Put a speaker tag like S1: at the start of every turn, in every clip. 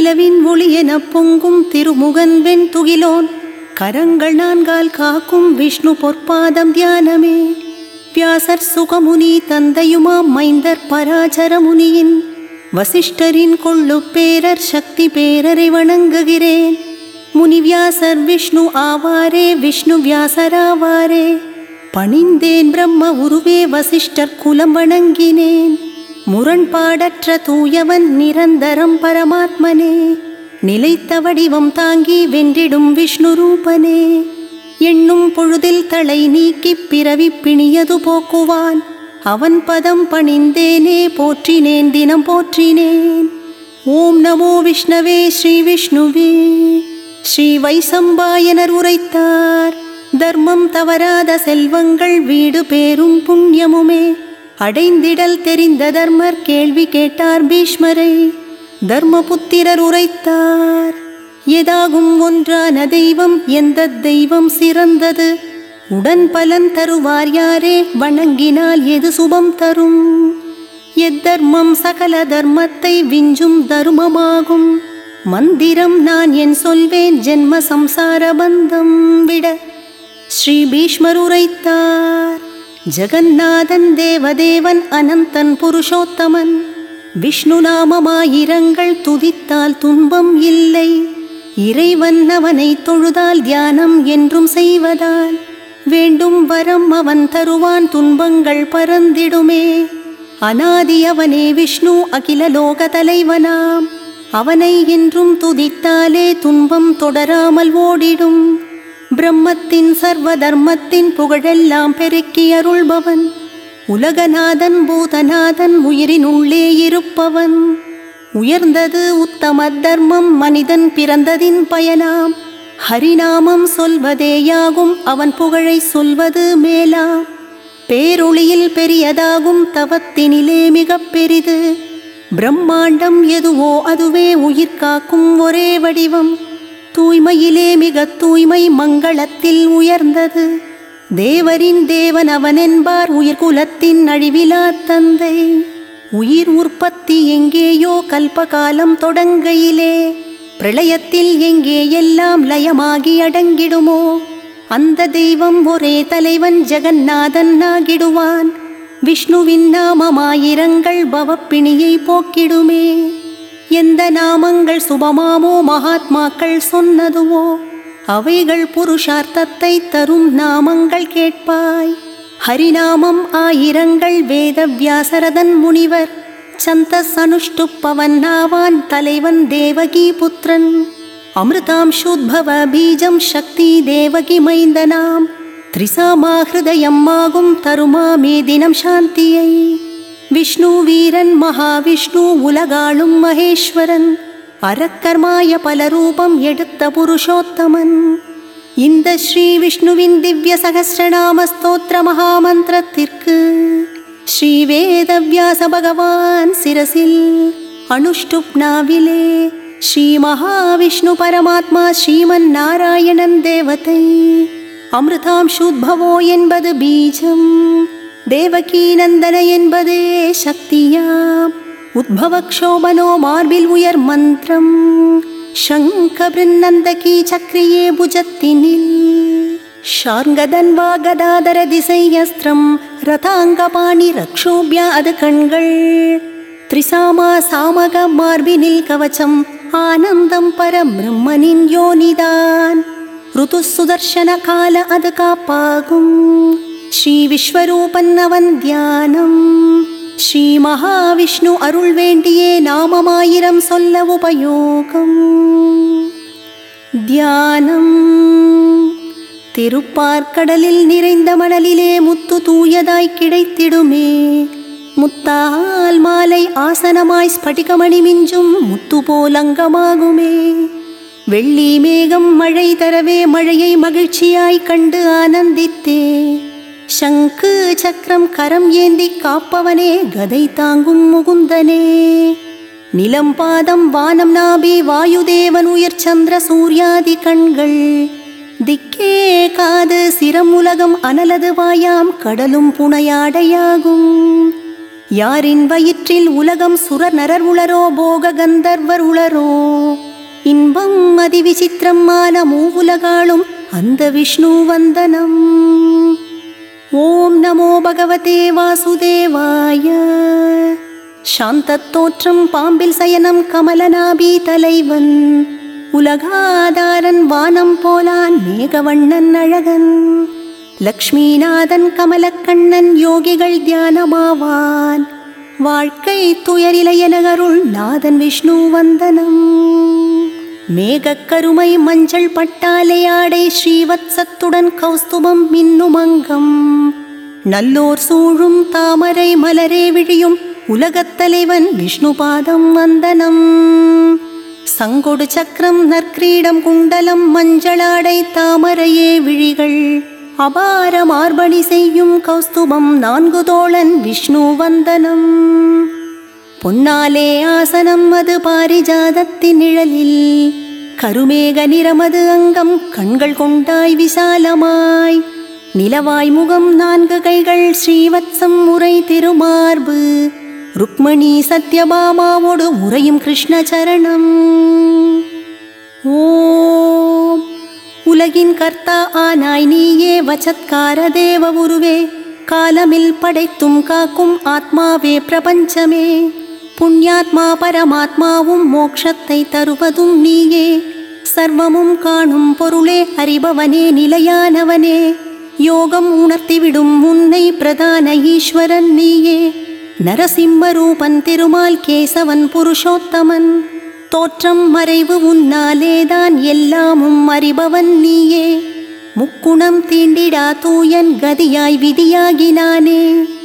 S1: நிலவின் ஒளியெனப் பொங்கும் திருமுகன் வெண் துகிலோன் கரங்கள் நான்கால் காக்கும் விஷ்ணு பொற்பாதம் தியானமே வியாசர் சுகமுனி தந்தையுமாம் மைந்தர் பராசர முனியின் வசிஷ்டரின் கொள்ளு பேரர் சக்தி பேரரை வணங்குகிறேன் முனிவியாசர் விஷ்ணு ஆவாரே விஷ்ணு வியாசராவாரே பணிந்தேன் பிரம்ம உருவே வசிஷ்டர் குலம் வணங்கினேன் முரண்பாடற்ற தூயவன் நிரந்தரம் பரமாத்மனே நிலைத்த வடிவம் தாங்கி வென்றிடும் விஷ்ணு ரூபனே எண்ணும் பொழுதில் தலை நீக்கிப் பிறவி பிணியது போக்குவான் அவன் பதம் பணிந்தேனே போற்றினேன் தினம் போற்றினேன் ஓம் நமோ விஷ்ணவே ஸ்ரீ விஷ்ணுவே ஸ்ரீ வைசம்பாயனர் உரைத்தார் தர்மம் தவறாத செல்வங்கள் வீடு பேரும் புண்ணியமுமே அடைந்திடல் தெரிந்த தர்மர் கேள்வி கேட்டார் பீஷ்மரை தர்மபுத்திரர் உரைத்தார் எதாகும் ஒன்றான தெய்வம் எந்த தெய்வம் சிறந்தது உடன் பலன் தருவார் யாரே வணங்கினால் எது சுபம் தரும் எத்தர்மம் சகல தர்மத்தை விஞ்சும் தருமமாகும் மந்திரம் நான் என் சொல்வேன் ஜென்ம சம்சார பந்தம் விட ஸ்ரீ பீஷ்மர் உரைத்தார் ஜெகநாதன் தேவதேவன் அனந்தன் புருஷோத்தமன் விஷ்ணு நாமமாயிரங்கள் துதித்தால் துன்பம் இல்லை இறைவன் அவனை தொழுதால் தியானம் என்றும் செய்வதால் வேண்டும் வரம் அவன் தருவான் துன்பங்கள் பறந்திடுமே அனாதி அவனே விஷ்ணு அகில லோக தலைவனாம் அவனை என்றும் துதித்தாலே துன்பம் தொடராமல் ஓடிடும் பிரம்மத்தின் சர்வ தர்மத்தின் புகழெல்லாம் பெருக்கி அருள்பவன் உலகநாதன் பூதநாதன் உயிரின் உள்ளே இருப்பவன் உயர்ந்தது உத்தம தர்மம் மனிதன் பிறந்ததின் பயனாம் ஹரிநாமம் சொல்வதேயாகும் அவன் புகழை சொல்வது மேலாம் பேரொளியில் பெரியதாகும் தவத்தினிலே மிகப் பெரிது பிரம்மாண்டம் எதுவோ அதுவே உயிர் காக்கும் ஒரே வடிவம் தூய்மையிலே மிக தூய்மை மங்களத்தில் உயர்ந்தது தேவரின் தேவன் அவன் என்பார் உயிர் குலத்தின் அழிவிலா தந்தை உயிர் உற்பத்தி எங்கேயோ கல்பகாலம் தொடங்கையிலே பிரளயத்தில் எங்கே எல்லாம் லயமாகி அடங்கிடுமோ அந்த தெய்வம் ஒரே தலைவன் ஜெகநாதன் ஆகிடுவான் விஷ்ணுவின் நாமமாயிரங்கள் பவப்பிணியை போக்கிடுமே எந்த நாமங்கள் சுபமாமோ மகாத்மாக்கள் சொன்னதுவோ அவைகள் புருஷார்த்தத்தை தரும் நாமங்கள் கேட்பாய் ஹரிநாமம் ஆயிரங்கள் வேத வியாசரதன் முனிவர் சந்தஸ் அனுஷ்டுப்பவன் நாவான் தலைவன் தேவகி புத்திரன் அமிர்தாம்சூத்பவ பீஜம் சக்தி தேவகி மைந்தனாம் திரிசாமா ஹிருதயம் ஆகும் தருமாமே தினம் சாந்தியை விஷ்ணு வீரன் மகாவிஷ்ணு உலகாளும் மகேஸ்வரன் அறக்கர்மாய பல ரூபம் எடுத்த புருஷோத்தமன் இந்த ஸ்ரீ விஷ்ணுவின் திவ்ய சகஸ்ரநாம ஸ்தோத்திர மகாமந்திரத்திற்கு ஸ்ரீ வேதவியாச பகவான் சிரசில் அனுஷ்டுப்னாவிலே ஸ்ரீ மகாவிஷ்ணு பரமாத்மா ஸ்ரீமன் நாராயணன் தேவதை அமிர்தாம்சூத்பவோ என்பது பீஜம் தேவகீ நந்தன என்பது சக்தியாம் உத்பவக்ஷோபனோ மார்பில் உயர் மந்திரம் சங்க பிருநந்தகி சக்ரியே புஜத்தினில் ஷார்ங்கதன்வா கதாதர திசையஸ்திரம் ரதாங்கபாணி ரக்ஷோபியா அது கண்கள் திரிசாமா சாமக மார்பினில் கவச்சம் ஆனந்தம் பரபிரம்மனின் யோனிதான் ருது சுதர்சன கால அது காப்பாகும் ஸ்ரீ விஸ்வரூபன் அவன் தியானம் ஸ்ரீ மகாவிஷ்ணு அருள் வேண்டியே நாமமாயிரம் சொல்ல உபயோகம் தியானம் திருப்பார்க்கடலில் நிறைந்த மணலிலே முத்து தூயதாய் கிடைத்திடுமே முத்தால் மாலை ஆசனமாய் ஸ்படிகமணி மிஞ்சும் முத்து போலங்கமாகுமே வெள்ளி மேகம் மழை தரவே மழையை மகிழ்ச்சியாய் கண்டு ஆனந்தித்தே சங்கு சக்கரம் கரம் ஏந்தி காப்பவனே கதை தாங்கும் முகுந்தனே நிலம் பாதம் வானம் நாபி வாயுதேவன் உயர் சந்திர சூர்யாதி கண்கள் திக்கே காது சிரம் உலகம் அனலது வாயாம் கடலும் புனையாடையாகும் யாரின் வயிற்றில் உலகம் சுரர் நரர் உளரோ போக கந்தர்வர் உளரோ இன்பம் அதிவிசித்திரம் ஆன மூவுலகாளும் அந்த விஷ்ணு வந்தனம் ஓம் நமோ பகவதே வாசுதேவாய சாந்தத் தோற்றம் பாம்பில் சயனம் கமலநாபி தலைவன் உலகாதாரன் வானம் போலான் மேகவண்ணன் அழகன் லக்ஷ்மிநாதன் கமலக்கண்ணன் யோகிகள் தியானமாவான் வாழ்க்கை துயரிலையன அருள் நாதன் விஷ்ணு வந்தனம் மேகக்கருமை மஞ்சள் பட்டாலை ஆடை ஸ்ரீவத்சத்துடன் கௌஸ்துபம் மின்னும் அங்கம் நல்லோர் சூழும் தாமரை மலரே விழியும் உலகத்தலைவன் விஷ்ணு பாதம் வந்தனம் சங்கொடு சக்கரம் நற்கிரீடம் குண்டலம் மஞ்சளாடை தாமரையே விழிகள் அபார மார்பணி செய்யும் கௌஸ்துபம் நான்கு தோழன் விஷ்ணு வந்தனம் பொன்னாலே ஆசனம் அது பாரிஜாதத்தின் நிழலில் கருமேக நிறமது அங்கம் கண்கள் கொண்டாய் விசாலமாய் நிலவாய் முகம் நான்கு கைகள் ஸ்ரீவத்சம் முறை திருமார்பு ருக்மணி சத்யபாமாவோடு உறையும் கிருஷ்ண சரணம் ஓம் உலகின் கர்த்தா ஆனாய் நீயே வச்சத்கார தேவ உருவே காலமில் படைத்தும் காக்கும் ஆத்மாவே பிரபஞ்சமே புண்ணியாத்மா பரமாத்மாவும் மோட்சத்தை தருவதும் நீயே சர்வமும் காணும் பொருளே அறிபவனே நிலையானவனே யோகம் உணர்த்திவிடும் உன்னை பிரதான ஈஸ்வரன் நீயே நரசிம்ம ரூபன் திருமால் கேசவன் புருஷோத்தமன் தோற்றம் மறைவு உன்னாலேதான் எல்லாமும் அறிபவன் நீயே முக்குணம் தீண்டிடா தூயன் கதியாய் விதியாகினானே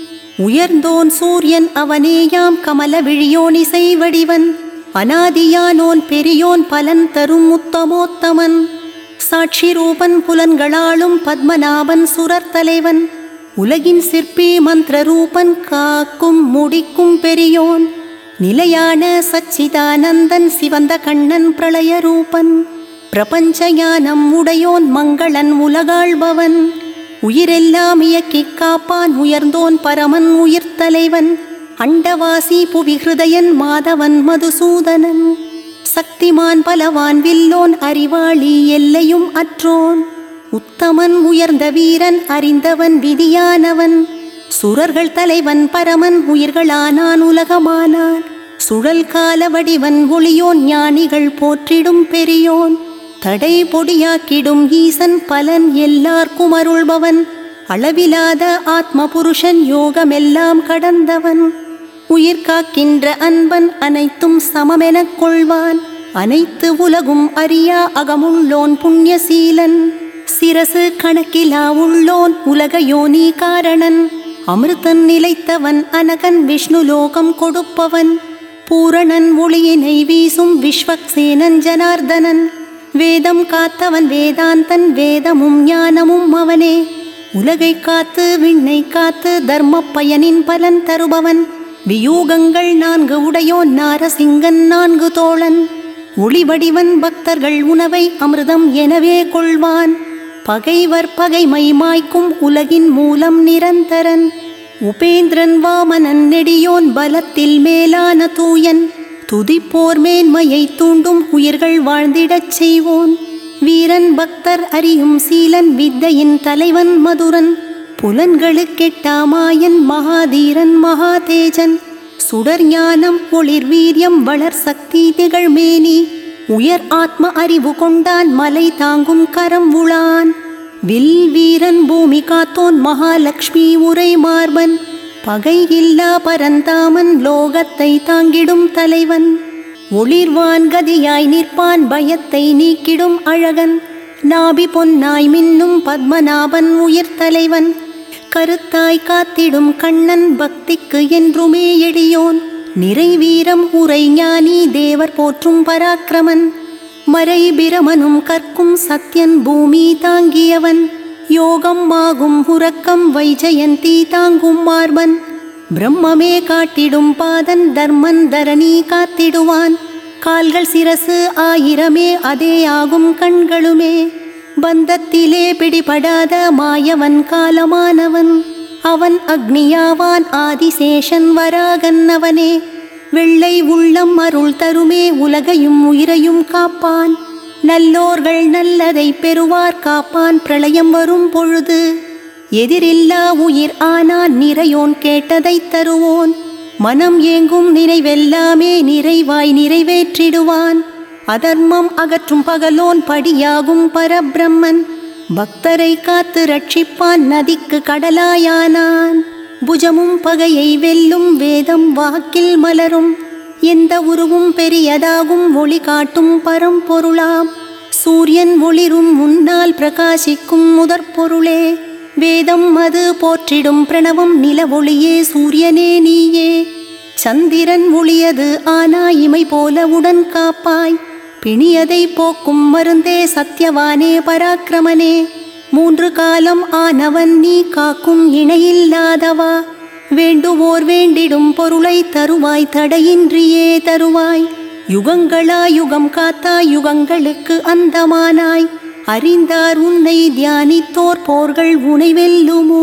S1: உயர்ந்தோன் சூரியன் அவனேயாம் கமல விழியோன் இசை வடிவன் அனாதியானோன் பெரியோன் பலன் தரும் உத்தமோத்தமன் சாட்சி ரூபன் புலன்களாலும் பத்மநாபன் சுரர் தலைவன் உலகின் சிற்பி மந்திர ரூபன் காக்கும் முடிக்கும் பெரியோன் நிலையான சச்சிதானந்தன் சிவந்த கண்ணன் பிரளய ரூபன் பிரபஞ்ச ஞானம் உடையோன் மங்களன் உலகாள்பவன் உயிரெல்லாம் இயக்கிக் காப்பான் உயர்ந்தோன் பரமன் உயிர் தலைவன் அண்டவாசி புவி ஹிருதயன் மாதவன் மதுசூதனன் சக்திமான் பலவான் வில்லோன் அறிவாளி எல்லையும் அற்றோன் உத்தமன் உயர்ந்த வீரன் அறிந்தவன் விதியானவன் சுரர்கள் தலைவன் பரமன் உயிர்களானான் உலகமானான் சுழல் கால வடிவன் ஒளியோன் ஞானிகள் போற்றிடும் பெரியோன் தடை பொடியாக்கிடும் ஈசன் பலன் எல்லார்க்கும் அருள்பவன் அளவிலாத ஆத்ம புருஷன் யோகமெல்லாம் கடந்தவன் உயிர் காக்கின்ற அன்பன் அனைத்தும் சமமெனக் கொள்வான் அனைத்து உலகும் அறியா அகமுள்ளோன் புண்ணியசீலன் சிரசு கணக்கிலா உள்ளோன் உலக யோனி காரணன் அமிர்தன் நிலைத்தவன் அனகன் விஷ்ணு லோகம் கொடுப்பவன் பூரணன் ஒளியினை வீசும் விஸ்வக்சேனன் ஜனார்தனன் வேதம் காத்தவன் வேதாந்தன் வேதமும் ஞானமும் அவனே உலகை காத்து விண்ணை காத்து தர்ம பயனின் பலன் தருபவன் வியூகங்கள் நான்கு உடையோன் நாரசிங்கன் நான்கு தோழன் ஒளிவடிவன் பக்தர்கள் உணவை அமிர்தம் எனவே கொள்வான் பகைவர் பகைமை மாய்க்கும் உலகின் மூலம் நிரந்தரன் உபேந்திரன் வாமனன் நெடியோன் பலத்தில் மேலான தூயன் துதிப்போர் மேன்மையை தூண்டும் உயிர்கள் வாழ்ந்திடச் செய்வோன் வீரன் பக்தர் அறியும் சீலன் வித்தையின் தலைவன் மதுரன் புலன்களுக்கெட்டாமாயன் மகாதீரன் மகாதேஜன் சுடர் ஞானம் ஒளிர் வீரியம் வளர் சக்தி திகழ்மேனி உயர் ஆத்ம அறிவு கொண்டான் மலை தாங்கும் கரம் உளான் வில் வீரன் பூமி காத்தோன் மகாலட்சுமி உரை மார்பன் பகை இல்லா பரந்தாமன் லோகத்தை தாங்கிடும் தலைவன் ஒளிர்வான் கதியாய் நிற்பான் பயத்தை நீக்கிடும் அழகன் நாபி பொன்னாய் மின்னும் பத்மநாபன் உயிர் தலைவன் கருத்தாய் காத்திடும் கண்ணன் பக்திக்கு என்றுமே எளியோன் நிறைவீரம் உரை ஞானி தேவர் போற்றும் பராக்கிரமன் மறை பிரமனும் கற்கும் சத்யன் பூமி தாங்கியவன் யோகம் ஆகும் உறக்கம் வைஜயந்தி தாங்கும் மார்பன் பிரம்மமே காட்டிடும் பாதன் தர்மன் தரணி காத்திடுவான் கால்கள் சிரசு ஆயிரமே அதே ஆகும் கண்களுமே பந்தத்திலே பிடிபடாத மாயவன் காலமானவன் அவன் அக்னியாவான் ஆதிசேஷன் வராகன் அவனே வெள்ளை உள்ளம் அருள் தருமே உலகையும் உயிரையும் காப்பான் நல்லோர்கள் நல்லதை பெறுவார் காப்பான் பிரளயம் வரும் பொழுது எதிரில்லா உயிர் ஆனான் நிறையோன் கேட்டதைத் தருவோன் மனம் ஏங்கும் நினைவெல்லாமே நிறைவாய் நிறைவேற்றிடுவான் அதர்மம் அகற்றும் பகலோன் படியாகும் பரபிரம்மன் பக்தரை காத்து ரட்சிப்பான் நதிக்கு கடலாயானான் புஜமும் பகையை வெல்லும் வேதம் வாக்கில் மலரும் எந்த உருவும் பெரியதாகும் ஒளி காட்டும் பரம்பொருளாம் சூரியன் ஒளிரும் முன்னால் பிரகாசிக்கும் முதற் பொருளே வேதம் அது போற்றிடும் பிரணவம் நில ஒளியே சூரியனே நீயே சந்திரன் ஒளியது ஆனா இமை போல உடன் காப்பாய் பிணியதை போக்கும் மருந்தே சத்யவானே பராக்கிரமனே மூன்று காலம் ஆனவன் நீ காக்கும் இணையில்லாதவா வேண்டுவோர் வேண்டிடும் பொருளை தருவாய் தடையின்றியே தருவாய் யுகங்களா யுகம் காத்தாய் யுகங்களுக்கு அந்தமானாய் அறிந்தார் உன்னை தியானித்தோர் போர்கள் உனை வெல்லுமோ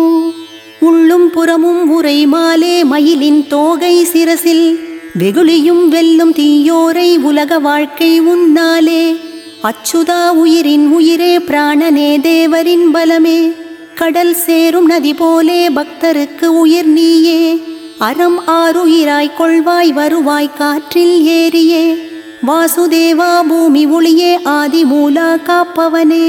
S1: உள்ளும் புறமும் உரை மாலே மயிலின் தோகை சிரசில் வெகுளியும் வெல்லும் தீயோரை உலக வாழ்க்கை உன்னாலே அச்சுதா உயிரின் உயிரே பிராணனே தேவரின் பலமே கடல் சேரும் நதி போலே பக்தருக்கு உயிர் நீயே அறம் ஆறுயிராய் கொள்வாய் வருவாய் காற்றில் ஏறியே வாசுதேவா பூமி ஒளியே ஆதி மூலா காப்பவனே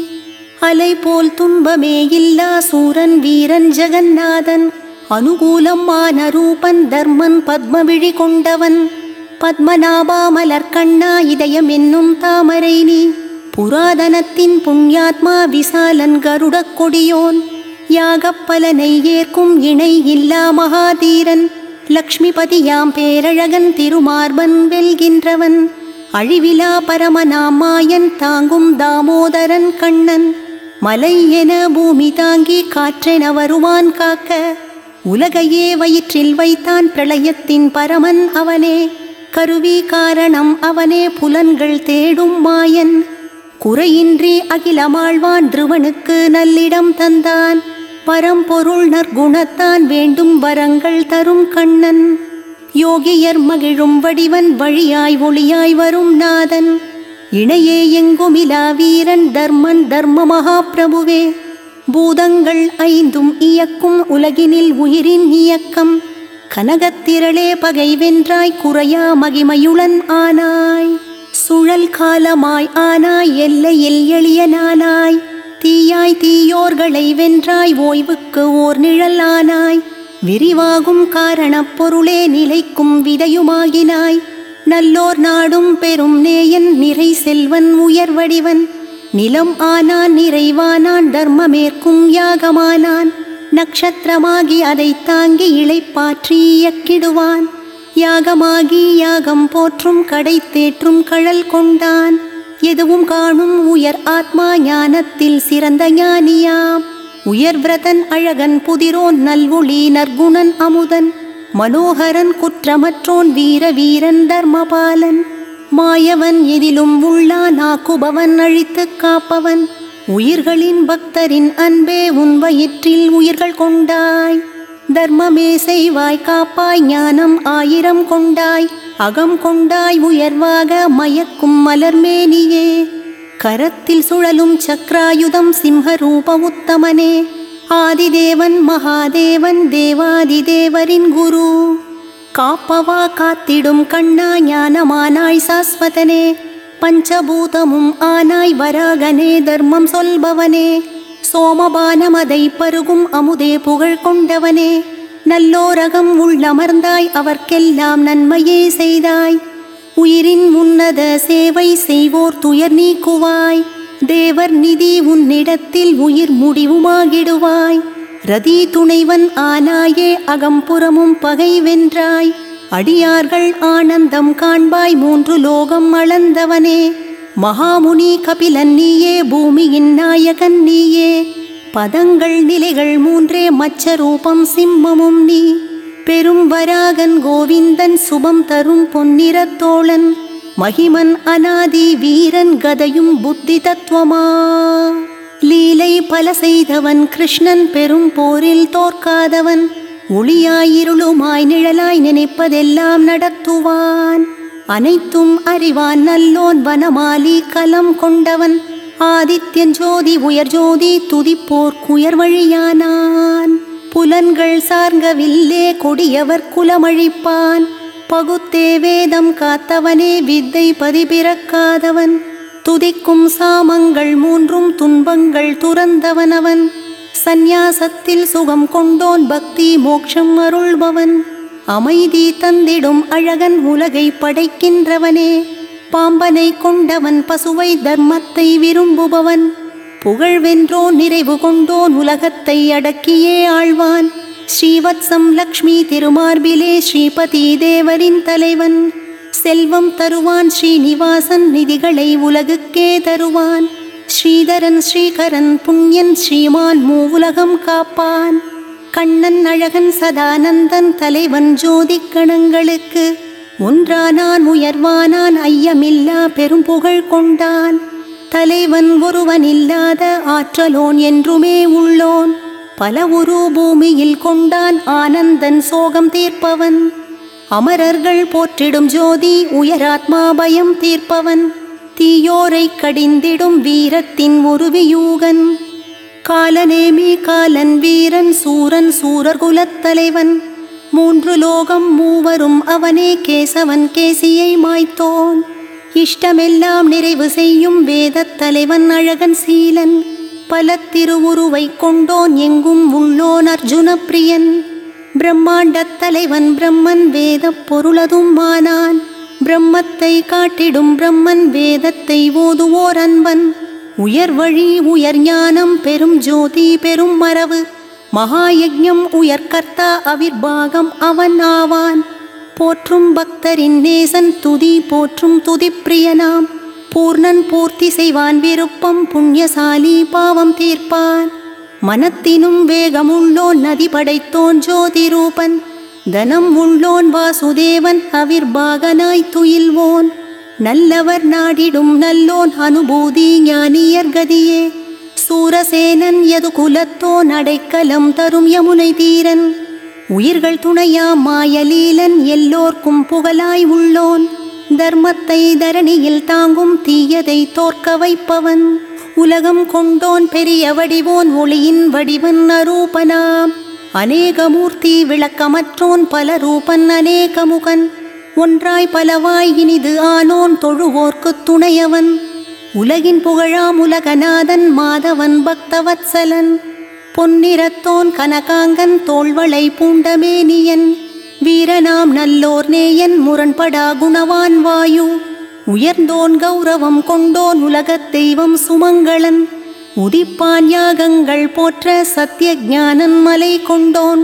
S1: அலை போல் துன்பமே இல்லா சூரன் வீரன் ஜெகநாதன் அனுகூலம் ஆனரூபன் தர்மன் பத்மவிழி கொண்டவன் பத்மநாபா மலர்கண்ணா இதயம் என்னும் தாமரை நீ புராதனத்தின் புண்ணியாத்மா விசாலன் கருடக் கொடியோன் யாகப் பலனை ஏற்கும் இணை இல்லா மகாதீரன் லக்ஷ்மிபதியாம் பேரழகன் திருமார்பன் வெல்கின்றவன் அழிவிலா பரமனாம் மாயன் தாங்கும் தாமோதரன் கண்ணன் மலை என பூமி தாங்கி காற்றென வருவான் காக்க உலகையே வயிற்றில் வைத்தான் பிரளயத்தின் பரமன் அவனே கருவி காரணம் அவனே புலன்கள் தேடும் மாயன் குறையின்றி அகிலமாழ்வான் திருவனுக்கு நல்லிடம் தந்தான் பரம்பொருள் நற்குணத்தான் வேண்டும் வரங்கள் தரும் கண்ணன் யோகியர் மகிழும் வடிவன் வழியாய் ஒளியாய் வரும் நாதன் இணையே எங்குமிலா வீரன் தர்மன் தர்ம மகாபிரபுவே பூதங்கள் ஐந்தும் இயக்கும் உலகினில் உயிரின் இயக்கம் கனகத்திரளே பகை வென்றாய் குறையா மகிமையுளன் ஆனாய் சுழல் காலமாய் ஆனாய் எல்லையில் எளியனானாய் தீயாய் தீயோர்களை வென்றாய் ஓய்வுக்கு ஓர் நிழல் ஆனாய் விரிவாகும் காரணப் பொருளே நிலைக்கும் விதையுமாகினாய் நல்லோர் நாடும் பெரும் நேயன் நிறை செல்வன் உயர் வடிவன் நிலம் ஆனான் நிறைவானான் தர்மமேற்கும் யாகமானான் நக்ஷத்திரமாகி அதைத் தாங்கி இளைப்பாற்றி இயக்கிடுவான் யாகமாகி யாகம் போற்றும் கடை தேற்றும் கழல் கொண்டான் எதுவும் காணும் உயர் ஆத்மா ஞானத்தில் சிறந்த ஞானியாம் உயர்விரதன் அழகன் புதிரோன் நல்வொளி நற்குணன் அமுதன் மனோகரன் குற்றமற்றோன் வீர வீரன் தர்மபாலன் மாயவன் எதிலும் உள்ளான் ஆக்குபவன் அழித்துக் காப்பவன் உயிர்களின் பக்தரின் அன்பே உன் வயிற்றில் உயிர்கள் கொண்டாய் தர்மமே செய்வாய் காப்பாய் ஞானம் ஆயிரம் கொண்டாய் அகம் கொண்டாய் உயர்வாக மயக்கும் மலர்மேனியே கரத்தில் சுழலும் சக்ராயுதம் சிம்ஹரூப உத்தமனே ஆதிதேவன் மகாதேவன் தேவாதிதேவரின் குரு காப்பவா காத்திடும் கண்ணா ஞானமானாய் சாஸ்வதனே பஞ்சபூதமும் ஆனாய் வராகனே தர்மம் சொல்பவனே சோமபானமதை பருகும் அமுதே புகழ் கொண்டவனே நல்லோரகம் உள்ளமர்ந்தாய் அவர்க்கெல்லாம் நன்மையே செய்தாய் உயிரின் உன்னத சேவை செய்வோர் துயர் நீக்குவாய் தேவர் நிதி உன்னிடத்தில் உயிர் முடிவுமாகிடுவாய் ரதி துணைவன் ஆனாயே அகம்புறமும் பகை வென்றாய் அடியார்கள் ஆனந்தம் காண்பாய் மூன்று லோகம் அளந்தவனே மகாமுனி கபிலன் நீயே பூமியின் நாயகன் நீயே பதங்கள் நிலைகள் மூன்றே மச்ச ரூபம் சிம்மமும் நீ பெரும் வராகன் கோவிந்தன் சுபம் தரும் பொன்னிறத்தோழன் மகிமன் அனாதி வீரன் கதையும் புத்தி தத்துவமா லீலை பல செய்தவன் கிருஷ்ணன் பெரும் போரில் தோற்காதவன் ஒளியாயிருளுமாய் நிழலாய் நினைப்பதெல்லாம் நடத்துவான் அனைத்தும் அறிவான் நல்லோன் வனமாலி கலம் கொண்டவன் ஆதித்யன் ஜோதி உயர் ஜோதி துதிப்போர்க்குயர் வழியானான் புலன்கள் சார்ங்கவில்லே கொடியவர் குலமழிப்பான் பகுத்தே வேதம் காத்தவனே வித்தை பதிபிறக்காதவன் துதிக்கும் சாமங்கள் மூன்றும் துன்பங்கள் துறந்தவனவன் சந்நியாசத்தில் சுகம் கொண்டோன் பக்தி மோட்சம் அருள்பவன் அமைதி தந்திடும் அழகன் உலகை படைக்கின்றவனே பாம்பனை கொண்டவன் பசுவை தர்மத்தை விரும்புபவன் புகழ் வென்றோன் நிறைவு கொண்டோன் உலகத்தை அடக்கியே ஆழ்வான் ஸ்ரீவத்சம் லக்ஷ்மி திருமார்பிலே ஸ்ரீபதி தேவரின் தலைவன் செல்வம் தருவான் ஸ்ரீனிவாசன் நிதிகளை உலகுக்கே தருவான் ஸ்ரீதரன் ஸ்ரீகரன் புண்ணியன் ஸ்ரீமான் மூவுலகம் காப்பான் கண்ணன் அழகன் சதானந்தன் தலைவன் ஜோதி கணங்களுக்கு ஒன்றானான் உயர்வானான் ஐயமில்லா பெரும் புகழ் கொண்டான் தலைவன் ஒருவன் இல்லாத ஆற்றலோன் என்றுமே உள்ளோன் பல உரு பூமியில் கொண்டான் ஆனந்தன் சோகம் தீர்ப்பவன் அமரர்கள் போற்றிடும் ஜோதி உயராத்மா பயம் தீர்ப்பவன் தீயோரை கடிந்திடும் வீரத்தின் உருவியூகன் காலநேமி காலன் வீரன் சூரன் சூரர் குலத்தலைவன் மூன்று லோகம் மூவரும் அவனே கேசவன் கேசியை மாய்த்தோன் இஷ்டமெல்லாம் நிறைவு செய்யும் வேதத் தலைவன் அழகன் சீலன் பல திருவுருவை கொண்டோன் எங்கும் உள்ளோன் அர்ஜுன பிரியன் பிரம்மாண்டத் தலைவன் பிரம்மன் வேதப் பொருளதும் ஆனான் பிரம்மத்தை காட்டிடும் பிரம்மன் வேதத்தை ஓதுவோர் அன்பன் உயர் வழி உயர் ஞானம் பெரும் ஜோதி பெரும் மரபு மகாயஜ்ஞம் உயர் கர்த்தா அவிர்பாகம் அவன் ஆவான் போற்றும் பக்தரின் நேசன் துதி போற்றும் துதிப்பிரியனாம் பூர்ணன் பூர்த்தி செய்வான் விருப்பம் புண்ணியசாலி பாவம் தீர்ப்பான் மனத்தினும் வேகமுள்ளோன் நதி படைத்தோன் ஜோதி ரூபன் தனம் உள்ளோன் வாசுதேவன் அவிர்பாகனாய் துயில்வோன் நல்லவர் நாடிடும் நல்லோன் அனுபூதி ஞானியர் கதியே சூரசேனன் எது குலத்தோன் அடைக்கலம் தரும் யமுனை தீரன் உயிர்கள் துணையா மாயலீலன் எல்லோர்க்கும் புகழாய் உள்ளோன் தர்மத்தை தரணியில் தாங்கும் தீயதை தோற்க வைப்பவன் உலகம் கொண்டோன் பெரிய வடிவோன் ஒளியின் வடிவன் அரூபனாம் அநேகமூர்த்தி விளக்கமற்றோன் பல ரூபன் அநேகமுகன் ஒன்றாய் பலவாய் இனிது ஆனோன் தொழுவோர்க்குத் துணையவன் உலகின் புகழாம் உலகநாதன் மாதவன் பக்தவத்சலன் பொன்னிறத்தோன் கனகாங்கன் தோள்வளை பூண்டமேனியன் வீரனாம் நல்லோர் நேயன் முரண்படா குணவான் வாயு உயர்ந்தோன் கௌரவம் கொண்டோன் உலகத் தெய்வம் சுமங்களன் உதிப்பான் யாகங்கள் போற்ற சத்திய ஞானன் மலை கொண்டோன்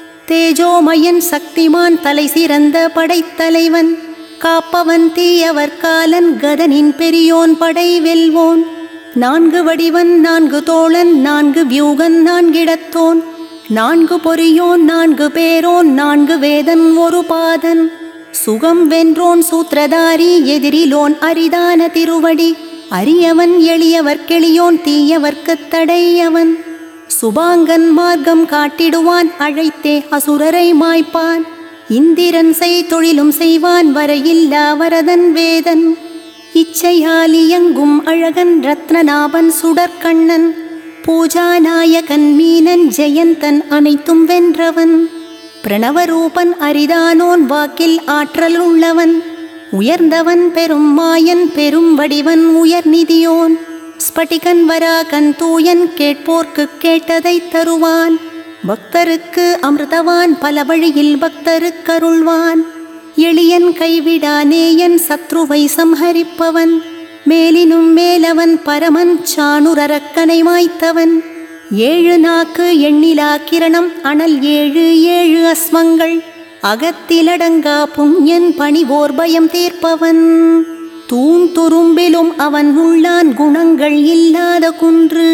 S1: தேஜோமயன் சக்திமான் தலை சிறந்த படைத்தலைவன் காப்பவன் தீயவர் காலன் கதனின் பெரியோன் படை வெல்வோன் நான்கு வடிவன் நான்கு தோழன் நான்கு வியூகன் நான்கிடத்தோன் நான்கு பொறியோன் நான்கு பேரோன் நான்கு வேதன் ஒரு பாதன் சுகம் வென்றோன் சூத்திரதாரி எதிரிலோன் அரிதான திருவடி அரியவன் எளியவர் கெளியோன் தீயவர்க்குத் தடையவன் சுபாங்கன் மார்க்கம் காட்டிடுவான் அழைத்தே அசுரரை மாய்ப்பான் இந்திரன் செய் தொழிலும் செய்வான் வரையில்லா வரதன் வேதன் இச்சையால் இயங்கும் அழகன் ரத்னநாபன் சுடற்கண்ணன் பூஜாநாயகன் மீனன் ஜெயந்தன் அனைத்தும் வென்றவன் பிரணவரூபன் அரிதானோன் வாக்கில் ஆற்றல் உள்ளவன் உயர்ந்தவன் பெரும் மாயன் பெரும் வடிவன் உயர்நிதியோன் ஸ்படிகன் வராகன் தூயன் கேட்போர்க்குக் கேட்டதைத் தருவான் பக்தருக்கு அமிர்தவான் பல வழியில் பக்தருக்கருள்வான் எளியன் கைவிடானேயன் சத்ருவை சம்ஹரிப்பவன் மேலினும் மேலவன் பரமன் சாணுரக்கனை மாய்த்தவன் ஏழு நாக்கு எண்ணிலா கிரணம் அனல் ஏழு ஏழு அஸ்மங்கள் அகத்திலடங்கா புண்ணியன் பணிவோர் பயம் தீர்ப்பவன் தூண் துரும்பிலும் அவன் உள்ளான் குணங்கள் இல்லாத குன்று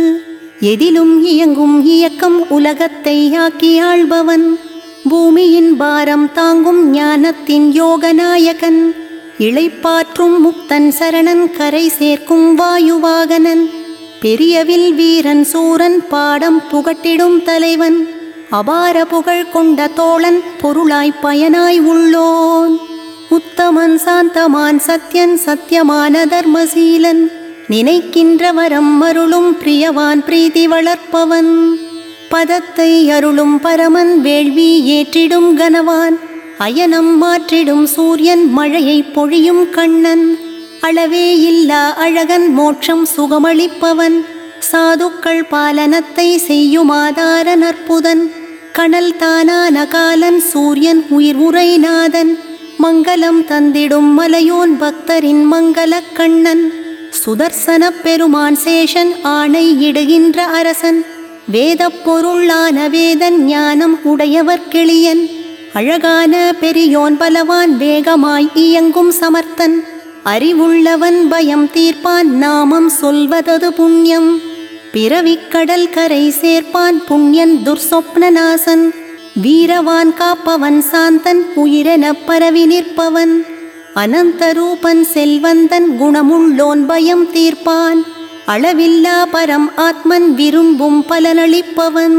S1: எதிலும் இயங்கும் இயக்கம் உலகத்தை ஆக்கி ஆள்பவன் பூமியின் பாரம் தாங்கும் ஞானத்தின் யோகநாயகன் இளைப்பாற்றும் முக்தன் சரணன் கரை சேர்க்கும் வாயுவாகனன் பெரியவில் வீரன் சூரன் பாடம் புகட்டிடும் தலைவன் அபார புகழ் கொண்ட தோழன் பொருளாய் பயனாய் உள்ளோன் உத்தமன் சாந்தமான் சத்யன் சத்தியமான தர்மசீலன் நினைக்கின்ற வரம் அருளும் பிரியவான் பிரீதி வளர்ப்பவன் பதத்தை அருளும் பரமன் வேள்வி ஏற்றிடும் கனவான் அயனம் மாற்றிடும் சூரியன் மழையை பொழியும் கண்ணன் அளவே இல்லா அழகன் மோட்சம் சுகமளிப்பவன் சாதுக்கள் பாலனத்தை செய்யும் ஆதார நற்புதன் கணல் தானான காலன் சூரியன் உயிர் உரைநாதன் மங்களம் தந்திடும் மலையோன் பக்தரின் மங்களக் கண்ணன் சுதர்சன பெருமான் சேஷன் ஆணை இடுகின்ற அரசன் வேதப் பொருளான வேதன் ஞானம் உடையவர் கிளியன் அழகான பெரியோன் பலவான் வேகமாய் இயங்கும் சமர்த்தன் அறிவுள்ளவன் பயம் தீர்ப்பான் நாமம் சொல்வதது புண்ணியம் பிறவிக்கடல் கரை சேர்ப்பான் புண்ணியன் துர்சொப்னநாசன் வீரவான் காப்பவன் சாந்தன் உயிரென பரவி நிற்பவன் அனந்தரூபன் செல்வந்தன் குணமுள்ளோன் பயம் தீர்ப்பான் அளவில்லா பரம் ஆத்மன் விரும்பும் பலனளிப்பவன்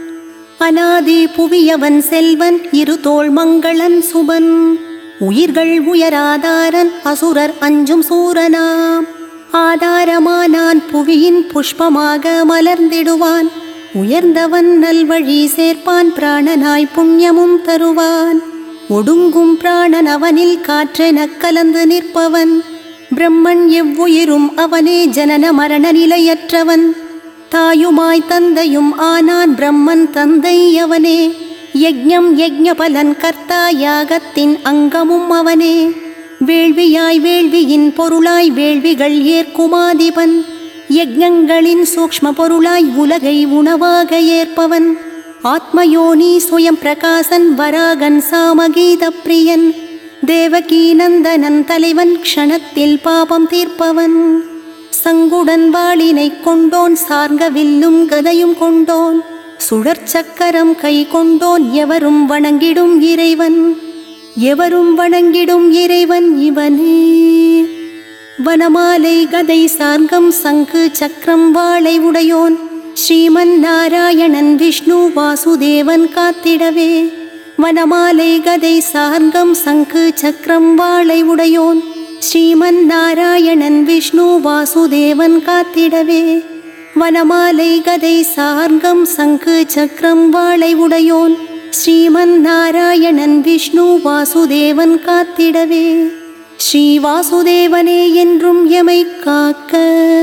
S1: அனாதி புவியவன் செல்வன் இருதோள் மங்களன் சுபன் உயிர்கள் உயராதாரன் அசுரர் அஞ்சும் சூரனாம் ஆதாரமானான் புவியின் புஷ்பமாக மலர்ந்திடுவான் உயர்ந்தவன் நல்வழி சேர்ப்பான் பிராணனாய் புண்ணியமும் தருவான் ஒடுங்கும் பிராணன் அவனில் காற்றெனக் கலந்து நிற்பவன் பிரம்மன் எவ்வுயிரும் அவனே ஜனன மரண நிலையற்றவன் தாயுமாய் தந்தையும் ஆனான் பிரம்மன் தந்தை அவனே யஜ்ஞம் யஜ்ஞ பலன் கர்த்தா யாகத்தின் அங்கமும் அவனே வேள்வியாய் வேள்வியின் பொருளாய் வேள்விகள் ஏற்குமாதிபன் யஜ்ஞங்களின் சூக்ஷ்ம பொருளாய் உலகை உணவாக ஏற்பவன் ஆத்மயோனி சுயம் பிரகாசன் வராகன் சாமகீத பிரியன் தேவகி நந்தனன் தலைவன் க்ஷணத்தில் பாபம் தீர்ப்பவன் சங்குடன் வாளினை கொண்டோன் சார்ந்த வில்லும் கதையும் கொண்டோன் சுழற்சக்கரம் கை கொண்டோன் எவரும் வணங்கிடும் இறைவன் எவரும் வணங்கிடும் இறைவன் இவனே வனமாலை கதை சார்கம் சங்கு சக்கரம் வாளை உடையோன் ஸ்ரீமன் நாராயணன் விஷ்ணு வாசுதேவன் காத்திடவே வனமாலை கதை சார்கம் சங்கு சக்கரம் வாளை உடையோன் ஸ்ரீமன் நாராயணன் விஷ்ணு வாசுதேவன் காத்திடவே வனமாலை கதை சார்கம் சங்கு சக்கரம் வாளை உடையோன் ஸ்ரீமன் நாராயணன் விஷ்ணு வாசுதேவன் காத்திடவே ஸ்ரீ வாசுதேவனே என்றும் எமை காக்க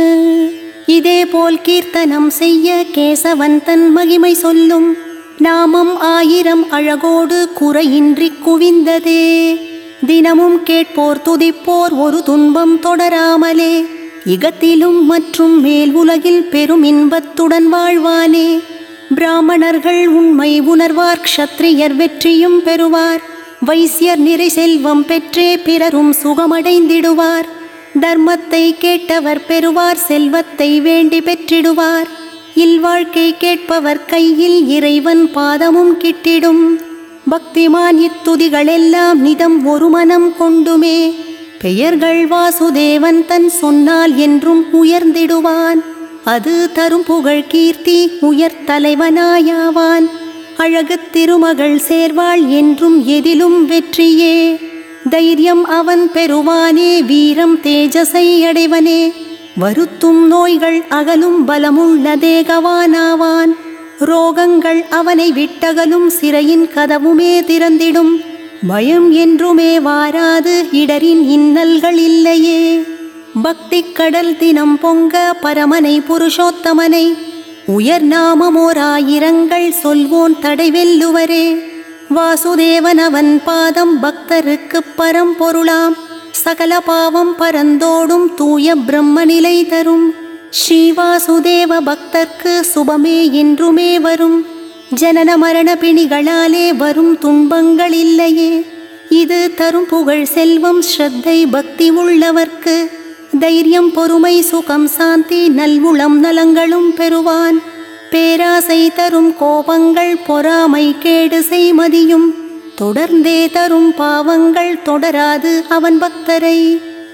S1: இதேபோல் கீர்த்தனம் செய்ய கேசவன் தன் மகிமை சொல்லும் நாமம் ஆயிரம் அழகோடு குறையின்றி குவிந்ததே தினமும் கேட்போர் துதிப்போர் ஒரு துன்பம் தொடராமலே இகத்திலும் மற்றும் மேல் உலகில் பெரும் இன்பத்துடன் வாழ்வானே பிராமணர்கள் உண்மை உணர்வார் க்ஷத்ரியர் வெற்றியும் பெறுவார் வைசியர் நிறை செல்வம் பெற்றே பிறரும் சுகமடைந்திடுவார் தர்மத்தை கேட்டவர் பெறுவார் செல்வத்தை வேண்டி பெற்றிடுவார் இல்வாழ்க்கை கேட்பவர் கையில் இறைவன் பாதமும் கிட்டிடும் பக்திமான் இத்துதிகளெல்லாம் நிதம் ஒரு மனம் கொண்டுமே பெயர்கள் வாசுதேவன் தன் சொன்னால் என்றும் உயர்ந்திடுவான் அது தரும் புகழ் கீர்த்தி உயர் தலைவனாயாவான் அழகு திருமகள் சேர்வாள் என்றும் எதிலும் வெற்றியே தைரியம் அவன் பெறுவானே வீரம் தேஜஸை அடைவனே வருத்தும் நோய்கள் அகலும் பலமுள்ள தேகவானாவான் ரோகங்கள் அவனை விட்டகலும் சிறையின் கதவுமே திறந்திடும் பயம் என்றுமே வாராது இடரின் இன்னல்கள் இல்லையே பக்தி கடல் தினம் பொங்க பரமனை புருஷோத்தமனை உயர் நாமமோராயிரங்கள் சொல்வோன் தடைவெல்லுவரே வாசுதேவன் அவன் பாதம் பக்தருக்கு பரம்பொருளாம் சகல பாவம் பரந்தோடும் தூய பிரம்ம நிலை தரும் ஸ்ரீவாசுதேவ பக்தர்க்கு சுபமே என்றுமே வரும் ஜனன மரண பிணிகளாலே வரும் துன்பங்கள் இல்லையே இது தரும் புகழ் செல்வம் ஸ்ரத்தை பக்தி உள்ளவர்க்கு தைரியம் பொறுமை சுகம் சாந்தி நல்வுளம் நலங்களும் பெறுவான் பேராசை தரும் கோபங்கள் பொறாமை கேடு செய்மதியும் தொடர்ந்தே தரும் பாவங்கள் தொடராது அவன் பக்தரை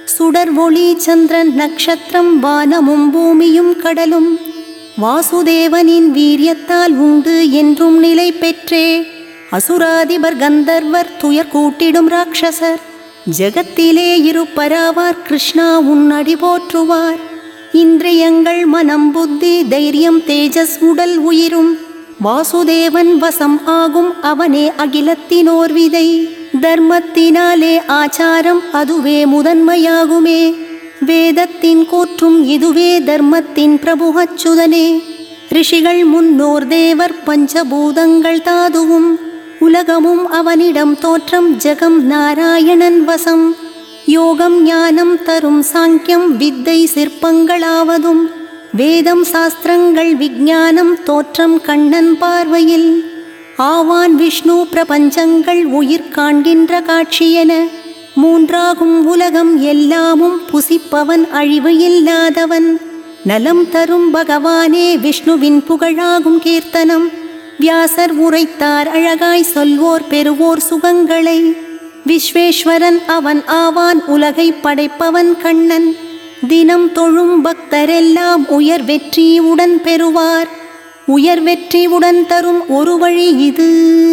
S1: சுடர் ஒளி சந்திரன் நட்சத்திரம் வானமும் பூமியும் கடலும் வாசுதேவனின் வீரியத்தால் உண்டு என்றும் நிலை பெற்றே அசுராதிபர் கந்தர்வர் துயர் கூட்டிடும் ராட்சசர் ஜெகத்திலே இருப்பராவார் கிருஷ்ணா உன் அடி போற்றுவார் இந்திரியங்கள் மனம் புத்தி தைரியம் தேஜஸ் உடல் உயிரும் வாசுதேவன் வசம் ஆகும் அவனே அகிலத்தினோர் விதை தர்மத்தினாலே ஆச்சாரம் அதுவே முதன்மையாகுமே வேதத்தின் கூற்றும் இதுவே தர்மத்தின் பிரபு அச்சுதனே ரிஷிகள் முன்னோர் தேவர் பஞ்சபூதங்கள் தாதுவும் உலகமும் அவனிடம் தோற்றம் ஜெகம் நாராயணன் வசம் யோகம் ஞானம் தரும் சாங்கியம் வித்தை சிற்பங்களாவதும் வேதம் சாஸ்திரங்கள் விஞ்ஞானம் தோற்றம் கண்ணன் பார்வையில் ஆவான் விஷ்ணு பிரபஞ்சங்கள் உயிர் காண்கின்ற காட்சியென மூன்றாகும் உலகம் எல்லாமும் புசிப்பவன் அழிவு இல்லாதவன் நலம் தரும் பகவானே விஷ்ணுவின் புகழாகும் கீர்த்தனம் வியாசர் உரைத்தார் அழகாய் சொல்வோர் பெறுவோர் சுகங்களை விஸ்வேஸ்வரன் அவன் ஆவான் உலகை படைப்பவன் கண்ணன் தினம் தொழும் பக்தரெல்லாம் உயர் வெற்றியுடன் பெறுவார் உயர் வெற்றியுடன் தரும் ஒரு வழி இது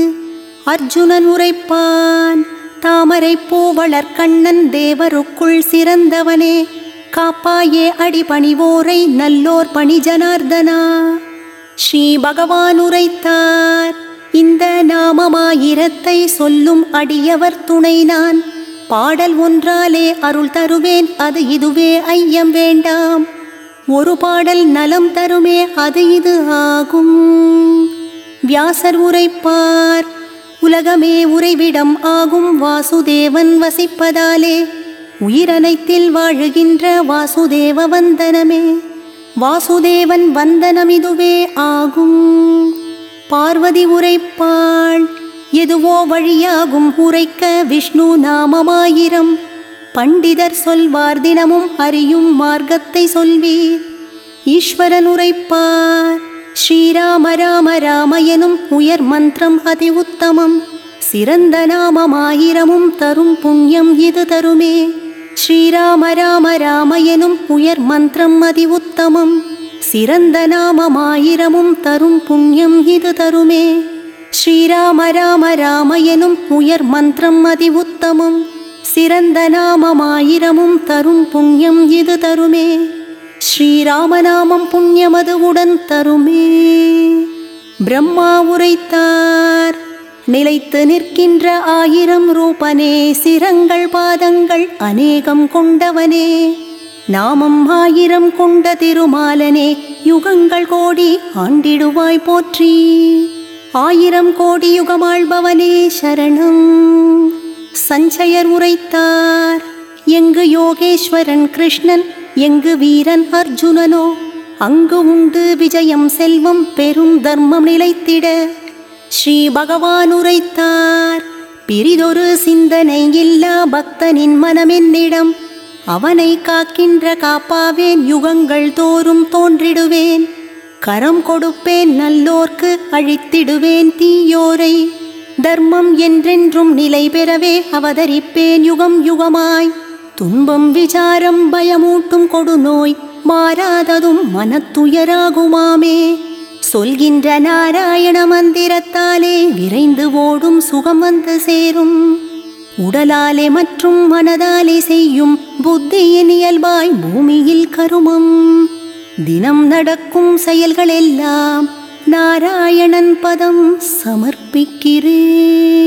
S1: அர்ஜுனன் உரைப்பான் தாமரை பூவளர் கண்ணன் தேவருக்குள் சிறந்தவனே காப்பாயே அடிபணிவோரை நல்லோர் பணி ஜனார்தனா ஸ்ரீ பகவான் உரைத்தார் இந்த நாமமாயிரத்தை சொல்லும் அடியவர் துணை நான் பாடல் ஒன்றாலே அருள் தருவேன் அது இதுவே ஐயம் வேண்டாம் ஒரு பாடல் நலம் தருமே அது இது ஆகும் வியாசர் உரைப்பார் உலகமே உறைவிடம் ஆகும் வாசுதேவன் வசிப்பதாலே உயிரனைத்தில் வாழுகின்ற வாசுதேவ வந்தனமே வாசுதேவன் வந்தனம் இதுவே ஆகும் பார்வதி உரைப்பாள் எதுவோ வழியாகும் உரைக்க விஷ்ணு நாமமாயிரம் பண்டிதர் சொல்வார் தினமும் அறியும் மார்க்கத்தை சொல்வீர் ஈஸ்வரன் உரைப்பார் ஸ்ரீராம ராம ராம எனும் உயர் மந்திரம் அதி உத்தமம் சிறந்த நாமமாயிரமும் தரும் புண்ணியம் இது தருமே ஸ்ரீராம ராம ராம எனும் உயர் மந்திரம் அதி உத்தமம் சிறந்த நாமமாயிரமும் தரும் புண்ணியம் இது தருமே ஸ்ரீராம ராம ராம எனும் உயர் மந்திரம் அதி உத்தமம் சிறந்த நாமமாயிரமும் தரும் புண்ணியம் இது தருமே ஸ்ரீராமநாமம் புண்ணியமது உடன் தருமே பிரம்மா உரைத்தார் நிலைத்து நிற்கின்ற ஆயிரம் ரூபனே சிரங்கள் பாதங்கள் அநேகம் கொண்டவனே நாமம் ஆயிரம் கொண்ட திருமாலனே யுகங்கள் கோடி ஆண்டிடுவாய் போற்றி ஆயிரம் கோடி யுகமாழ்பவனே சரணம் சஞ்சயர் உரைத்தார் எங்கு யோகேஸ்வரன் கிருஷ்ணன் எங்கு வீரன் அர்ஜுனனோ அங்கு உண்டு விஜயம் செல்வம் பெரும் தர்மம் நிலைத்திட ஸ்ரீ பகவான் உரைத்தார் பிரிதொரு சிந்தனை இல்லா பக்தனின் மனமென்னிடம் அவனை காக்கின்ற காப்பாவேன் யுகங்கள் தோறும் தோன்றிடுவேன் கரம் கொடுப்பேன் நல்லோர்க்கு அழித்திடுவேன் தீயோரை தர்மம் என்றென்றும் நிலை பெறவே அவதரிப்பேன் யுகம் யுகமாய் துன்பம் விசாரம் பயமூட்டும் கொடுநோய் மாறாததும் மனத்துயராகுமாமே சொல்கின்ற நாராயண மந்திரத்தாலே விரைந்து ஓடும் சுகம் வந்து சேரும் உடலாலே மற்றும் மனதாலே செய்யும் புத்தியின் இயல்பாய் பூமியில் கருமம் தினம் நடக்கும் செயல்களெல்லாம் நாராயணன் பதம் சமர்ப்பிக்கிறேன்